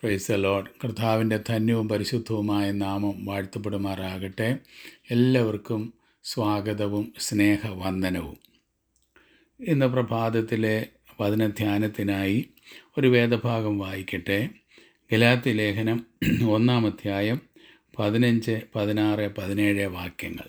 price load കർത്താവിൻ്റെ ധന്യവും പരിശുദ്ധവുമായ നാമം വാഴ്ത്തപ്പെടുമാറാകട്ടെ എല്ലാവർക്കും സ്വാഗതവും സ്നേഹവന്ദനവും ഇന്ന് പ്രഭാതത്തിലെ വചനധ്യാനത്തിനായി ഒരു വേദഭാഗം വായിക്കട്ടെ ഗലാത്തി ലേഖനം ഒന്നാം അധ്യായം പതിനഞ്ച് പതിനാറ് പതിനേഴ് വാക്യങ്ങൾ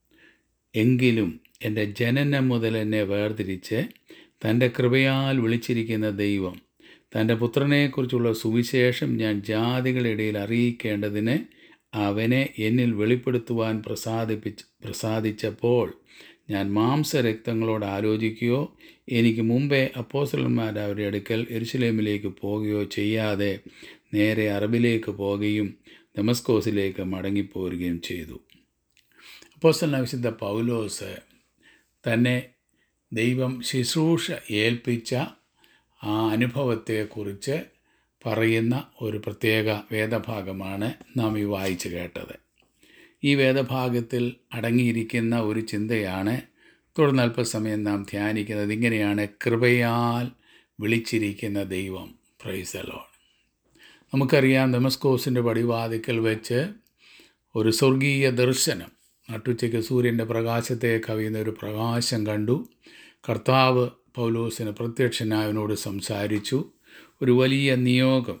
എങ്കിലും എൻ്റെ ജനനം മുതൽ എന്നെ വേർതിരിച്ച് തൻ്റെ കൃപയാൽ വിളിച്ചിരിക്കുന്ന ദൈവം തൻ്റെ പുത്രനെക്കുറിച്ചുള്ള സുവിശേഷം ഞാൻ ജാതികളുടെ ഇടയിൽ അറിയിക്കേണ്ടതിന് അവനെ എന്നിൽ വെളിപ്പെടുത്തുവാൻ പ്രസാദിപ്പിച്ച് പ്രസാദിച്ചപ്പോൾ ഞാൻ മാംസരക്തങ്ങളോട് ആലോചിക്കുകയോ എനിക്ക് മുമ്പേ അപ്പോസലന്മാർ അവരുടെ അടുക്കൽ എരുസലേമിലേക്ക് പോവുകയോ ചെയ്യാതെ നേരെ അറബിലേക്ക് പോവുകയും ഡെമസ്കോസിലേക്ക് മടങ്ങിപ്പോരുകയും ചെയ്തു അപ്പോസ്റ്റലന വിശുദ്ധ പൗലോസ് തന്നെ ദൈവം ശുശ്രൂഷ ഏൽപ്പിച്ച ആ അനുഭവത്തെക്കുറിച്ച് പറയുന്ന ഒരു പ്രത്യേക വേദഭാഗമാണ് നാം ഈ വായിച്ചു കേട്ടത് ഈ വേദഭാഗത്തിൽ അടങ്ങിയിരിക്കുന്ന ഒരു ചിന്തയാണ് തുടർന്ന് അല്പസമയം നാം ധ്യാനിക്കുന്നത് ഇങ്ങനെയാണ് കൃപയാൽ വിളിച്ചിരിക്കുന്ന ദൈവം പ്രൈസലോൺ നമുക്കറിയാം ഡെമസ്കോസിൻ്റെ പടിവാതിക്കൽ വെച്ച് ഒരു സ്വർഗീയ ദർശനം നട്ടുച്ചയ്ക്ക് സൂര്യൻ്റെ പ്രകാശത്തെ കവിയുന്ന ഒരു പ്രകാശം കണ്ടു കർത്താവ് പൗലോസിന് പ്രത്യക്ഷനായവനോട് സംസാരിച്ചു ഒരു വലിയ നിയോഗം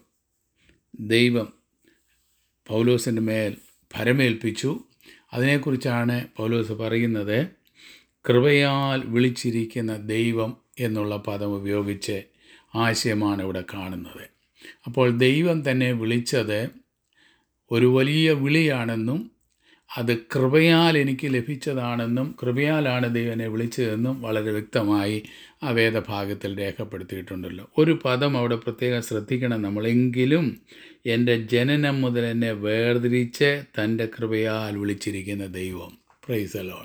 ദൈവം പൗലോസിൻ്റെ മേൽ ഭരമേൽപ്പിച്ചു അതിനെക്കുറിച്ചാണ് പൗലോസ് പറയുന്നത് കൃപയാൽ വിളിച്ചിരിക്കുന്ന ദൈവം എന്നുള്ള പദം ഉപയോഗിച്ച് ആശയമാണ് ഇവിടെ കാണുന്നത് അപ്പോൾ ദൈവം തന്നെ വിളിച്ചത് ഒരു വലിയ വിളിയാണെന്നും അത് കൃപയാൽ എനിക്ക് ലഭിച്ചതാണെന്നും കൃപയാലാണ് ദൈവനെ വിളിച്ചതെന്നും വളരെ വ്യക്തമായി ആ വേദഭാഗത്തിൽ രേഖപ്പെടുത്തിയിട്ടുണ്ടല്ലോ ഒരു പദം അവിടെ പ്രത്യേകം ശ്രദ്ധിക്കണം നമ്മളെങ്കിലും എൻ്റെ ജനനം മുതൽ എന്നെ വേർതിരിച്ച് തൻ്റെ കൃപയാൽ വിളിച്ചിരിക്കുന്ന ദൈവം പ്രൈസലോൺ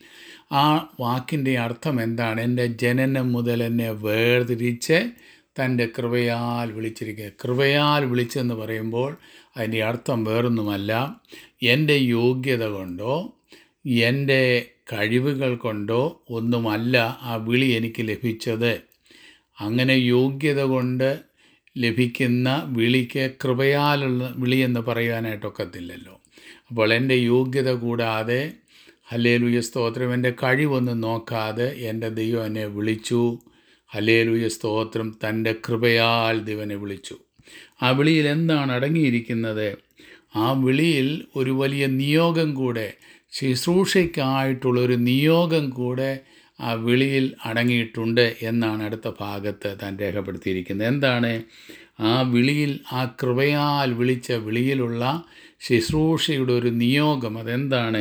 ആ വാക്കിൻ്റെ അർത്ഥം എന്താണ് എൻ്റെ ജനനം മുതൽ എന്നെ വേർതിരിച്ച് തൻ്റെ കൃപയാൽ വിളിച്ചിരിക്കുക കൃപയാൽ വിളിച്ചെന്ന് പറയുമ്പോൾ അതിൻ്റെ അർത്ഥം വേറൊന്നുമല്ല എൻ്റെ യോഗ്യത കൊണ്ടോ എൻ്റെ കഴിവുകൾ കൊണ്ടോ ഒന്നുമല്ല ആ വിളി എനിക്ക് ലഭിച്ചത് അങ്ങനെ യോഗ്യത കൊണ്ട് ലഭിക്കുന്ന വിളിക്ക് കൃപയാലുള്ള വിളി എന്ന് പറയാനായിട്ടൊക്കത്തില്ലല്ലോ അപ്പോൾ എൻ്റെ യോഗ്യത കൂടാതെ ഹലേലുയ സ്തോത്രം എൻ്റെ കഴിവൊന്നും നോക്കാതെ എൻ്റെ ദൈവം എന്നെ വിളിച്ചു ഹലേലുയ സ്തോത്രം തൻ്റെ കൃപയാൽ ദൈവനെ വിളിച്ചു ആ വിളിയിൽ എന്താണ് അടങ്ങിയിരിക്കുന്നത് ആ വിളിയിൽ ഒരു വലിയ നിയോഗം കൂടെ ശുശ്രൂഷയ്ക്കായിട്ടുള്ളൊരു നിയോഗം കൂടെ ആ വിളിയിൽ അടങ്ങിയിട്ടുണ്ട് എന്നാണ് അടുത്ത ഭാഗത്ത് താൻ രേഖപ്പെടുത്തിയിരിക്കുന്നത് എന്താണ് ആ വിളിയിൽ ആ കൃപയാൽ വിളിച്ച വിളിയിലുള്ള ശുശ്രൂഷയുടെ ഒരു നിയോഗം അതെന്താണ്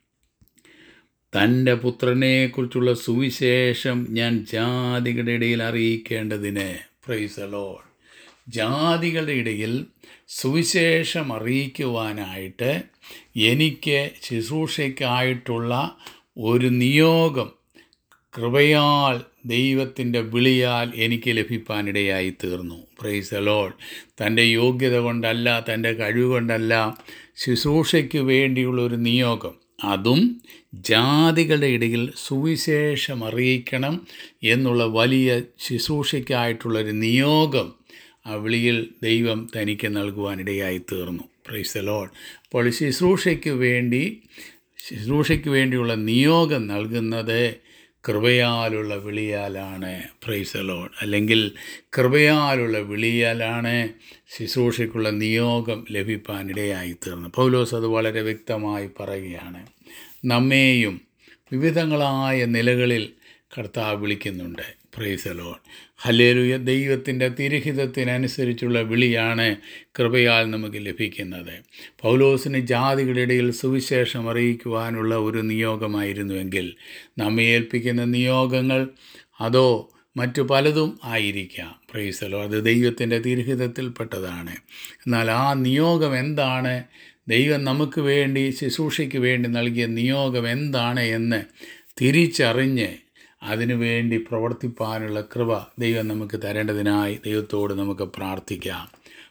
തൻ്റെ പുത്രനെക്കുറിച്ചുള്ള സുവിശേഷം ഞാൻ ജാതികളുടെ ഇടയിൽ അറിയിക്കേണ്ടതിന് പ്രൈസലോ ജാതികളുടെ ഇടയിൽ സുവിശേഷം അറിയിക്കുവാനായിട്ട് എനിക്ക് ശുശ്രൂഷയ്ക്കായിട്ടുള്ള ഒരു നിയോഗം കൃപയാൽ ദൈവത്തിൻ്റെ വിളിയാൽ എനിക്ക് ലഭിക്കാനിടയായി തീർന്നു പ്രൈസ് അലോൾ തൻ്റെ യോഗ്യത കൊണ്ടല്ല തൻ്റെ കഴിവ് കൊണ്ടല്ല ശുശ്രൂഷയ്ക്ക് വേണ്ടിയുള്ള ഒരു നിയോഗം അതും ജാതികളുടെ ഇടയിൽ സുവിശേഷം അറിയിക്കണം എന്നുള്ള വലിയ ശുശ്രൂഷയ്ക്കായിട്ടുള്ളൊരു നിയോഗം ആ വിളിയിൽ ദൈവം തനിക്ക് നൽകുവാനിടയായി തീർന്നു പ്രൈസ് ലോഡ് അപ്പോൾ ശുശ്രൂഷയ്ക്ക് വേണ്ടി ശുശ്രൂഷയ്ക്ക് വേണ്ടിയുള്ള നിയോഗം നൽകുന്നത് കൃപയാലുള്ള വിളിയാലാണ് പ്രൈസ് ലോഡ് അല്ലെങ്കിൽ കൃപയാലുള്ള വിളിയാലാണ് ശുശ്രൂഷയ്ക്കുള്ള നിയോഗം ലഭിക്കാനിടയായി തീർന്നു പൗലോസ് അത് വളരെ വ്യക്തമായി പറയുകയാണ് നമ്മെയും വിവിധങ്ങളായ നിലകളിൽ കർത്താവ് വിളിക്കുന്നുണ്ട് പ്രൈസലോൺ ഹലേലുയ ദൈവത്തിൻ്റെ തിരഹിതത്തിനനുസരിച്ചുള്ള വിളിയാണ് കൃപയാൽ നമുക്ക് ലഭിക്കുന്നത് പൗലോസിന് ജാതികളുടെ ഇടയിൽ സുവിശേഷം അറിയിക്കുവാനുള്ള ഒരു നിയോഗമായിരുന്നുവെങ്കിൽ നമ്മെ ഏൽപ്പിക്കുന്ന നിയോഗങ്ങൾ അതോ മറ്റു പലതും ആയിരിക്കാം പ്രൈസലോ അത് ദൈവത്തിൻ്റെ തിരഹിതത്തിൽപ്പെട്ടതാണ് എന്നാൽ ആ നിയോഗം എന്താണ് ദൈവം നമുക്ക് വേണ്ടി ശുശ്രൂഷയ്ക്ക് വേണ്ടി നൽകിയ നിയോഗം എന്താണ് എന്ന് തിരിച്ചറിഞ്ഞ് അതിനുവേണ്ടി പ്രവർത്തിപ്പാനുള്ള കൃപ ദൈവം നമുക്ക് തരേണ്ടതിനായി ദൈവത്തോട് നമുക്ക് പ്രാർത്ഥിക്കാം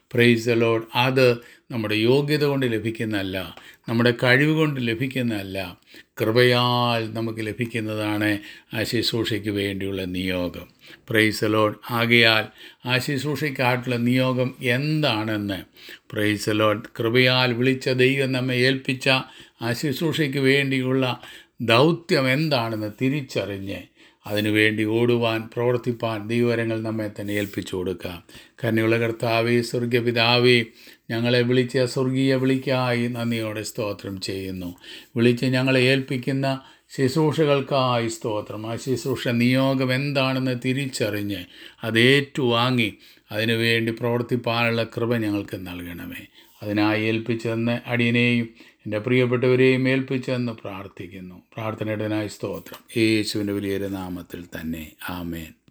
പ്രൈസ് ലോഡ് അത് നമ്മുടെ യോഗ്യത കൊണ്ട് ലഭിക്കുന്നതല്ല നമ്മുടെ കഴിവ് കൊണ്ട് ലഭിക്കുന്നതല്ല കൃപയാൽ നമുക്ക് ലഭിക്കുന്നതാണ് ആ ശുശ്രൂഷയ്ക്ക് വേണ്ടിയുള്ള നിയോഗം പ്രൈസ് ലോഡ് ആകയാൽ ആ ശുശ്രൂഷയ്ക്കായിട്ടുള്ള നിയോഗം എന്താണെന്ന് പ്രൈസ് ലോഡ് കൃപയാൽ വിളിച്ച ദൈവം നമ്മെ ഏൽപ്പിച്ച ആ ശുശ്രൂഷയ്ക്ക് വേണ്ടിയുള്ള ദൗത്യം എന്താണെന്ന് തിരിച്ചറിഞ്ഞ് അതിനുവേണ്ടി ഓടുവാൻ പ്രവർത്തിപ്പാൻ ദൈവരങ്ങൾ നമ്മെ തന്നെ ഏൽപ്പിച്ചു കൊടുക്കാം കന്യുള്ള കർത്താവേ സ്വർഗപിതാവേ ഞങ്ങളെ വിളിച്ച സ്വർഗീയ വിളിക്കായി നന്ദിയോടെ സ്തോത്രം ചെയ്യുന്നു വിളിച്ച് ഞങ്ങളെ ഏൽപ്പിക്കുന്ന ശുശ്രൂഷകൾക്കായി സ്തോത്രം ആ ശുശ്രൂഷ നിയോഗം എന്താണെന്ന് തിരിച്ചറിഞ്ഞ് അത് ഏറ്റുവാങ്ങി അതിനുവേണ്ടി പ്രവർത്തിപ്പാനുള്ള കൃപ ഞങ്ങൾക്ക് നൽകണമേ അതിനായി ഏൽപ്പിച്ചെന്ന് അടിയനെയും എൻ്റെ പ്രിയപ്പെട്ടവരെയും ഏൽപ്പിച്ചെന്ന് പ്രാർത്ഥിക്കുന്നു പ്രാർത്ഥനയുടേനായി സ്തോത്രം യേശുവിൻ്റെ വലിയൊരു നാമത്തിൽ തന്നെ ആമേൻ